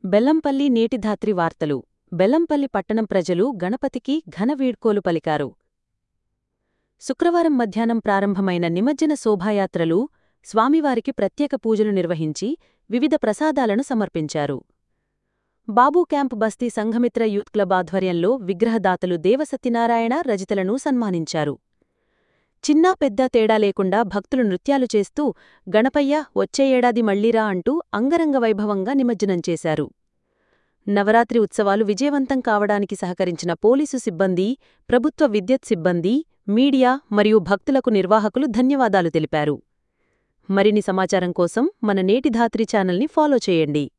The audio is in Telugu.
బెల్లంపల్లి నేటిధాత్రి వార్తలు బెల్లంపల్లి పట్టణం ప్రజలు గణపతికి ఘన వీడ్కోలు పలికారు శుక్రవారం మధ్యాహ్నం ప్రారంభమైన నిమజ్జన శోభాయాత్రలు స్వామివారికి ప్రత్యేక పూజలు నిర్వహించి వివిధ ప్రసాదాలను సమర్పించారు బాబూ క్యాంప్ బస్తీ సంఘమిత్ర యూత్ క్లబ్ ఆధ్వర్యంలో విగ్రహదాతలు దేవసత్యనారాయణ రజితలను సన్మానించారు చిన్నా పెద్ద తేడా లేకుండా భక్తులు నృత్యాలు చేస్తూ గణపయ్య వచ్చే ఏడాది మళ్ళీరా అంటూ అంగరంగ వైభవంగా నిమజ్జనం చేశారు నవరాత్రి ఉత్సవాలు విజయవంతం కావడానికి సహకరించిన పోలీసు సిబ్బంది ప్రభుత్వ విద్యుత్ సిబ్బంది మీడియా మరియు భక్తులకు నిర్వాహకులు ధన్యవాదాలు తెలిపారు మరిన్ని సమాచారం కోసం మన నేటి ధాత్రి ఛానల్ని ఫాలో చేయండి